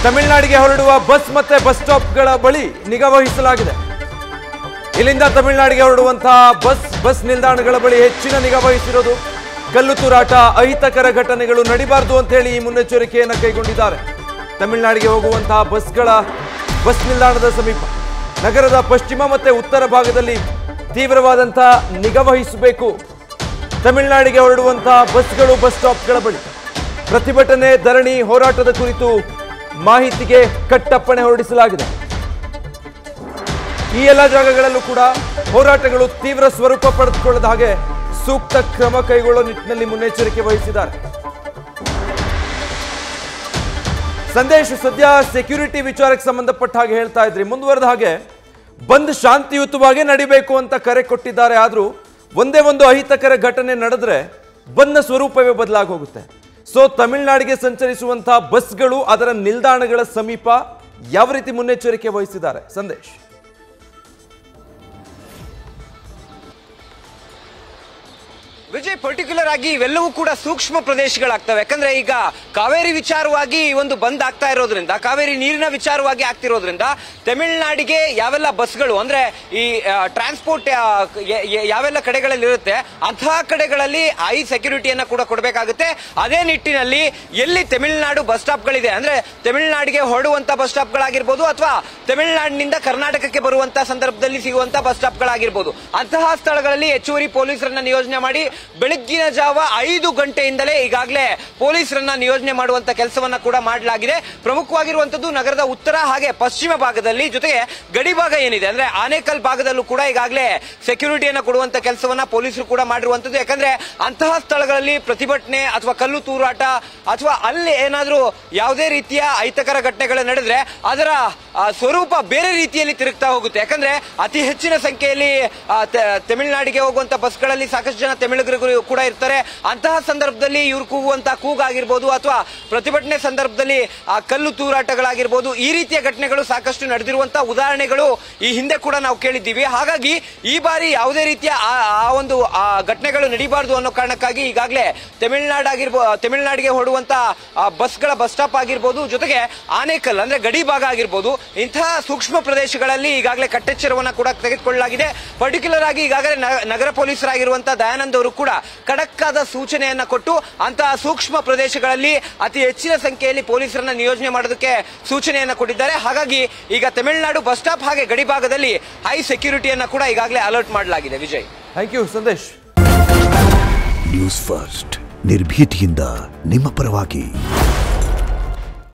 ತಮಿಳುನಾಡಿಗೆ ಹೊರಡುವ ಬಸ್ ಮತ್ತೆ ಬಸ್ ಸ್ಟಾಪ್ಗಳ ಬಳಿ ನಿಗಾ ವಹಿಸಲಾಗಿದೆ ಇಲ್ಲಿಂದ ತಮಿಳುನಾಡಿಗೆ ಹೊರಡುವಂತಹ ಬಸ್ ಬಸ್ ನಿಲ್ದಾಣಗಳ ಬಳಿ ಹೆಚ್ಚಿನ ನಿಗಾ ವಹಿಸಿರೋದು ಕಲ್ಲು ತೂರಾಟ ಅಹಿತಕರ ಘಟನೆಗಳು ನಡಿಬಾರದು ಅಂತ ಹೇಳಿ ಈ ಮುನ್ನೆಚ್ಚರಿಕೆಯನ್ನು ಕೈಗೊಂಡಿದ್ದಾರೆ ತಮಿಳುನಾಡಿಗೆ ಹೋಗುವಂತಹ ಬಸ್ಗಳ ಬಸ್ ನಿಲ್ದಾಣದ ಸಮೀಪ ನಗರದ ಪಶ್ಚಿಮ ಮತ್ತೆ ಉತ್ತರ ಭಾಗದಲ್ಲಿ ತೀವ್ರವಾದಂತಹ ನಿಗಾ ವಹಿಸಬೇಕು ತಮಿಳುನಾಡಿಗೆ ಹೊರಡುವಂತಹ ಬಸ್ಗಳು ಬಸ್ ಸ್ಟಾಪ್ಗಳ ಬಳಿ ಪ್ರತಿಭಟನೆ ಧರಣಿ ಹೋರಾಟದ ಕುರಿತು ಮಾಹಿತಿಗೆ ಕಟ್ಟಪ್ಪಣೆ ಹೊರಡಿಸಲಾಗಿದೆ ಈ ಎಲ್ಲ ಜಾಗಗಳಲ್ಲೂ ಕೂಡ ಹೋರಾಟಗಳು ತೀವ್ರ ಸ್ವರೂಪ ಪಡೆದುಕೊಳ್ಳದ ಹಾಗೆ ಸೂಕ್ತ ಕ್ರಮ ಕೈಗೊಳ್ಳುವ ನಿಟ್ಟಿನಲ್ಲಿ ಮುನ್ನೆಚ್ಚರಿಕೆ ವಹಿಸಿದ್ದಾರೆ ಸಂದೇಶ್ ಸದ್ಯ ಸೆಕ್ಯೂರಿಟಿ ವಿಚಾರಕ್ಕೆ ಸಂಬಂಧಪಟ್ಟ ಹಾಗೆ ಹೇಳ್ತಾ ಇದ್ರಿ ಮುಂದುವರೆದ ಹಾಗೆ ಬಂದ್ ಶಾಂತಿಯುತವಾಗಿ ನಡಿಬೇಕು ಅಂತ ಕರೆ ಕೊಟ್ಟಿದ್ದಾರೆ ಆದ್ರೂ ಒಂದೇ ಒಂದು ಅಹಿತಕರ ಘಟನೆ ನಡೆದ್ರೆ ಬಂದ್ನ ಸ್ವರೂಪವೇ ಬದಲಾಗಿ ಹೋಗುತ್ತೆ ಸೊ ತಮಿಳುನಾಡಿಗೆ ಸಂಚರಿಸುವಂತಹ ಬಸ್ಗಳು ಅದರ ನಿಲ್ದಾಣಗಳ ಸಮೀಪ ಯಾವ ರೀತಿ ಮುನ್ನೆಚ್ಚರಿಕೆ ವಹಿಸಿದ್ದಾರೆ ಸಂದೇಶ್ ವಿಜಯ್ ಪರ್ಟಿಕ್ಯುಲರ್ ಆಗಿ ಇವೆಲ್ಲವೂ ಕೂಡ ಸೂಕ್ಷ್ಮ ಪ್ರದೇಶಗಳಾಗ್ತವೆ ಯಾಕಂದ್ರೆ ಈಗ ಕಾವೇರಿ ವಿಚಾರವಾಗಿ ಈ ಒಂದು ಬಂದ್ ಆಗ್ತಾ ಇರೋದ್ರಿಂದ ಕಾವೇರಿ ನೀರಿನ ವಿಚಾರವಾಗಿ ಆಗ್ತಿರೋದ್ರಿಂದ ತಮಿಳುನಾಡಿಗೆ ಯಾವೆಲ್ಲ ಬಸ್ಗಳು ಅಂದ್ರೆ ಈ ಟ್ರಾನ್ಸ್ಪೋರ್ಟ್ ಯಾವೆಲ್ಲ ಕಡೆಗಳಲ್ಲಿ ಇರುತ್ತೆ ಅಂತಹ ಕಡೆಗಳಲ್ಲಿ ಹೈ ಸೆಕ್ಯೂರಿಟಿಯನ್ನ ಕೂಡ ಕೊಡಬೇಕಾಗುತ್ತೆ ಅದೇ ನಿಟ್ಟಿನಲ್ಲಿ ಎಲ್ಲಿ ತಮಿಳುನಾಡು ಬಸ್ ಸ್ಟಾಪ್ಗಳಿದೆ ಅಂದ್ರೆ ತಮಿಳುನಾಡಿಗೆ ಹೊರಡುವಂತ ಬಸ್ ಸ್ಟಾಪ್ಗಳಾಗಿರ್ಬೋದು ಅಥವಾ ತಮಿಳುನಾಡಿನಿಂದ ಕರ್ನಾಟಕಕ್ಕೆ ಬರುವಂತ ಸಂದರ್ಭದಲ್ಲಿ ಸಿಗುವಂತ ಬಸ್ ಸ್ಟಾಪ್ಗಳಾಗಿರ್ಬೋದು ಅಂತಹ ಸ್ಥಳಗಳಲ್ಲಿ ಹೆಚ್ಚುವರಿ ಪೊಲೀಸರನ್ನ ನಿಯೋಜನೆ ಮಾಡಿ ಬೆಳಗ್ಗಿನ ಜಾವ ಐದು ಗಂಟೆಯಿಂದಲೇ ಈಗಾಗಲೇ ಪೊಲೀಸರನ್ನ ನಿಯೋಜನೆ ಮಾಡುವಂತ ಕೆಲಸವನ್ನ ಕೂಡ ಮಾಡಲಾಗಿದೆ ಪ್ರಮುಖವಾಗಿರುವಂತದ್ದು ನಗರದ ಉತ್ತರ ಹಾಗೆ ಪಶ್ಚಿಮ ಭಾಗದಲ್ಲಿ ಜೊತೆಗೆ ಗಡಿ ಭಾಗ ಏನಿದೆ ಅಂದ್ರೆ ಆನೇಕಲ್ ಭಾಗದಲ್ಲೂ ಕೂಡ ಈಗಾಗಲೇ ಸೆಕ್ಯೂರಿಟಿಯನ್ನ ಕೊಡುವಂತ ಕೆಲಸವನ್ನ ಪೊಲೀಸರು ಕೂಡ ಮಾಡಿರುವಂತದ್ದು ಯಾಕಂದ್ರೆ ಅಂತಹ ಸ್ಥಳಗಳಲ್ಲಿ ಪ್ರತಿಭಟನೆ ಅಥವಾ ಕಲ್ಲು ತೂರಾಟ ಅಥವಾ ಅಲ್ಲಿ ಏನಾದ್ರೂ ಯಾವುದೇ ರೀತಿಯ ಅಹಿತಕರ ಘಟನೆಗಳು ನಡೆದ್ರೆ ಅದರ ಆ, ಸ್ವರೂಪ ಬೇರೆ ರೀತಿಯಲ್ಲಿ ತಿರುಗ್ತಾ ಹೋಗುತ್ತೆ ಯಾಕಂದ್ರೆ ಅತಿ ಹೆಚ್ಚಿನ ಸಂಖ್ಯೆಯಲ್ಲಿ ಆ, ತ- ತಮಿಳುನಾಡಿಗೆ ಹೋಗುವಂತ ಬಸ್ಗಳಲ್ಲಿ ಸಾಕಷ್ಟು ಜನ ತಮಿಳುಗರು ಕೂಡ ಇರ್ತಾರೆ ಅಂತಹ ಸಂದರ್ಭದಲ್ಲಿ ಇವ್ರು ಕೂಗುವಂತ ಕೂಗಾಗಿರ್ಬೋದು ಅಥವಾ ಪ್ರತಿಭಟನೆ ಸಂದರ್ಭದಲ್ಲಿ ಆ ಕಲ್ಲು ತೂರಾಟಗಳಾಗಿರ್ಬೋದು ಈ ರೀತಿಯ ಘಟನೆಗಳು ಸಾಕಷ್ಟು ನಡೆದಿರುವಂತಹ ಉದಾಹರಣೆಗಳು ಈ ಹಿಂದೆ ಕೂಡ ನಾವು ಕೇಳಿದ್ದೀವಿ ಹಾಗಾಗಿ ಈ ಬಾರಿ ಯಾವುದೇ ರೀತಿಯ ಆ- ಆ ಒಂದು ಆ ಘಟನೆಗಳು ನಡೀಬಾರದು ಅನ್ನೋ ಕಾರಣಕ್ಕಾಗಿ ಈಗಾಗಲೇ ತಮಿಳುನಾಡು ಆಗಿರ್ಬೋದು ತಮಿಳುನಾಡಿಗೆ ಹೊರಡುವಂತ ಆ, ಬಸ್ಗಳ ಬಸ್ ಸ್ಟಾಪ್ ಆಗಿರ್ಬೋದು ಜೊತೆಗೆ ಆನೇಕಲ್ ಅಂದ್ರೆ ಗಡಿ ಭಾಗ ಆಗಿರ್ಬೋದು ಇಂತಹ ಸೂಕ್ಷ್ಮ ಪ್ರದೇಶಗಳಲ್ಲಿ ಈಗಾಗಲೇ ಕಟ್ಟೆಚ್ಚರವನ್ನ ಕೂಡ ತೆಗೆದುಕೊಳ್ಳಲಾಗಿದೆ ಪರ್ಟಿಕ್ಯುಲರ್ ಆಗಿ ಈಗಾಗಲೇ ನ- ನಗರ ಪೊಲೀಸರಾಗಿರುವಂತಹ ದಯಾನಂದ್ ಅವರು ಕೂಡ ಖಡಕ್ಕಾದ ಸೂಚನೆಯನ್ನ ಕೊಟ್ಟು ಅಂತಹ ಸೂಕ್ಷ್ಮ ಪ್ರದೇಶಗಳಲ್ಲಿ ಅತಿ ಹೆಚ್ಚಿನ ಸಂಖ್ಯೆಯಲ್ಲಿ ಪೊಲೀಸರನ್ನ ನಿಯೋಜನೆ ಮಾಡೋದಕ್ಕೆ ಸೂಚನೆಯನ್ನ ಕೊಟ್ಟಿದ್ದಾರೆ ಹಾಗಾಗಿ ಈಗ ತಮಿಳುನಾಡು ಬಸ್ ಸ್ಟಾಪ್ ಹಾಗೆ ಗಡಿ ಭಾಗದಲ್ಲಿ ಹೈ ಸೆಕ್ಯೂರಿಟಿಯನ್ನ ಕೂಡ ಈಗಾಗಲೇ ಅಲರ್ಟ್ ಮಾಡಲಾಗಿದೆ Vijay thank you Sandesh news first ನಿರ್ಭೀತಿಯಿಂದ ನಿಮ್ಮ ಪರವಾಗಿ